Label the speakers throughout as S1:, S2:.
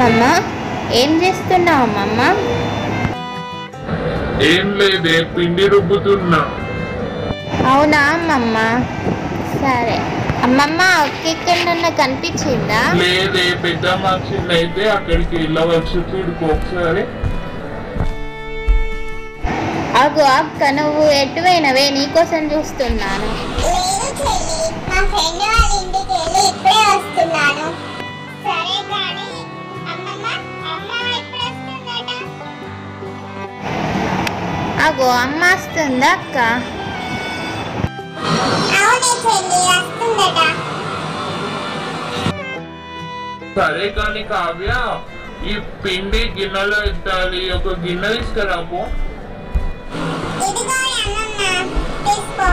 S1: అమ్మమ్మ ఏం చేస్తున్నావు అమ్మమ్మ
S2: ఏం లేదే పిండి రుబ్బుతున్నా
S1: అవునా అమ్మమ్మ సరే అమ్మమ్మ ఒక్క ఎక్కడన్నా కనిపించిందా
S2: లేదే పెద్ద మనిషిని అయితే అక్కడికి వెళ్ళవచ్చు చూడుకో ఒకసారి
S1: అగు అక్క నువ్వు ఎటు పోయినవే నీకోసం చూస్తున్నాను
S3: లేదు చెల్లి మా ఫ్రెండ్ వాళ్ళ ఇంటికి వెళ్ళి ఇప్పుడే వస్తున్నాను సరే కానీ అమ్మమ్మ అమ్మ ఎప్పుడు వస్తుందట
S1: అగో అమ్మ వస్తుందా అక్క
S3: అవునే చెల్లి వస్తుందట
S2: సరే కానీ కావ్య ఈ పిండి గిన్నెలో ఎత్తాలి ఒక గిన్నె తీసుకురాపో
S3: ఇదిగో అమ్మమ్మ తీసుకో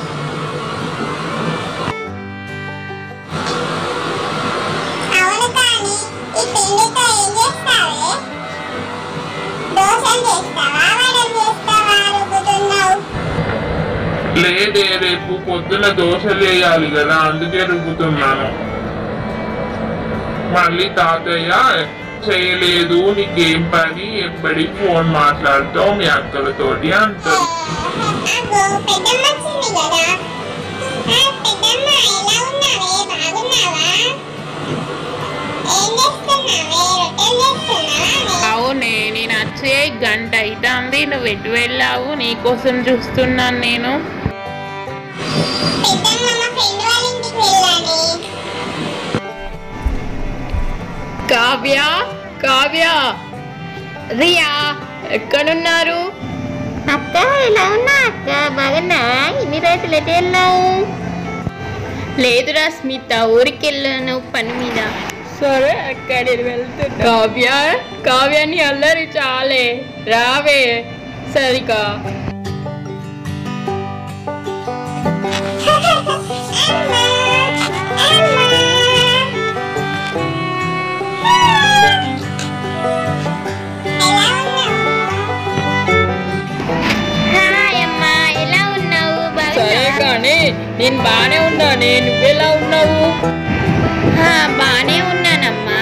S3: అవును కానీ ఈ పిండితో ఏం చేస్తావే దోశలు చేస్తావా వడలు చేస్తావా రుబ్బుతున్నావు
S2: లేదే రేపు పొద్దున దోశలు వేయాలి కదా అందుకే రుబ్బుతున్నాను మళ్ళీ తాతయ్య చేయలేదు నీకేం పని ఎప్పటి ఫోన్ మాట్లాడుతావు మీ అక్కలతోటి అంటారు
S3: అగో పెద్దమ్మ వచ్చింది కదా ఆ, పెద్దమ్మ ఎలా ఉన్నావే బాగున్నావా ఏం చేస్తున్నావే రొట్టెలు చేస్తున్నావా
S4: అవునే నేను వచ్చే గంట అవుతుంది నువ్వు ఎటు వెళ్ళావు నీకోసం చూస్తున్నాను నేను
S3: పెద్దమ్మ మా ఫ్రెండ్ వాళ్ళ ఇంటికి వెళ్ళాలి
S4: కావ్య కావ్య రియా ఎక్కడున్నారు
S1: అక్క ఎలా ఉన్నా అక్క బాగున్నావా ఇన్ని రోజులు ఎటు వెళ్ళావు
S4: లేదురా స్మిత ఊరికి వెళ్ళాను పని మీద సరే అక్కడ వెళ్తున్నా కావ్య కావ్యాన్ని అల్లరి చాలే రావే సరిగా
S1: హాయ్ అమ్మ ఎలా ఉన్నావు
S4: సరే
S1: బాగున్నావా
S4: కానీ నేను బాగానే ఉన్నానే నువ్వెలా ఉన్నావు
S1: హా, బానే ఉన్నానమ్మా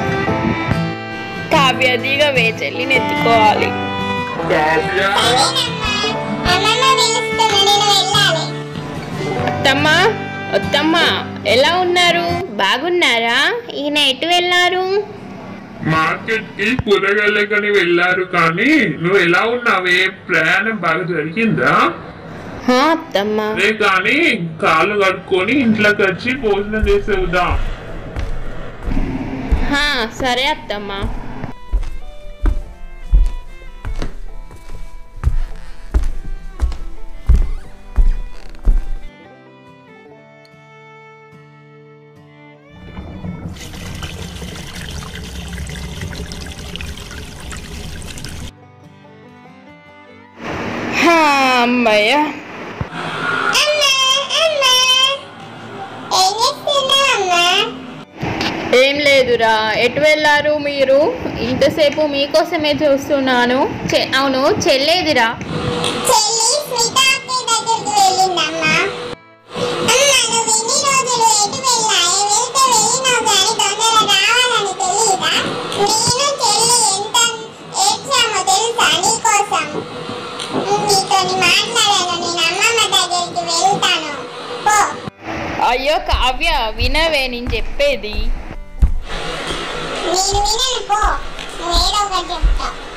S4: కావ్య దిగవే చెల్లిని ఎత్తుకోవాలి
S2: కావ్య
S3: అమ్మమ్మ పిలుస్తుంది నేను వెళ్ళాలి
S4: అత్తమ్మ అత్తమ్మ ఎలా ఉన్నారు
S1: బాగున్నారా ఈయన ఎటు వెళ్ళారు
S2: మార్కెట్ కి కూరగాయలకని వెళ్ళారు కానీ నువ్వు ఎలా ఉన్నావే ప్రయాణం బాగా జరిగిందా
S1: హా, అత్తమ్మ
S2: అదే కానీ కాళ్ళు కడుక్కొని ఇంట్లోకి వచ్చి భోజనం చేసేవుదా
S1: హా, సరే అత్తమ్మ
S4: హా, అమ్మయ్య
S3: అమ్మ అమ్మ ఏం చేస్తున్నావు అమ్మ
S4: ఏం లేదురా ఎటు వెళ్ళారు మీరు ఇంతసేపు మీకోసమే చూస్తున్నాను చె- అవును చెల్లేదిరా
S3: చెల్లి స్మిత అక్కయ్య దగ్గరికి వెళ్ళిందమ్మా అమ్మ నువ్వు ఇన్ని రోజులు ఎటు వెళ్ళాయే వెళ్తే వెళ్ళినావు కానీ తొందరగా రావాలని తెలీదా నేను చెల్లి ఎంత ఏడ్చామో తెలుసా నీకోసం నీతోని మాట్లాడాను నేను అమ్మమ్మ దగ్గరికి వెళ్తాను పో
S4: అయ్యో కావ్య వినవే నేను చెప్పేది
S3: నేను వినను పో నువ్వు ఏదో ఒకటి చెప్తావు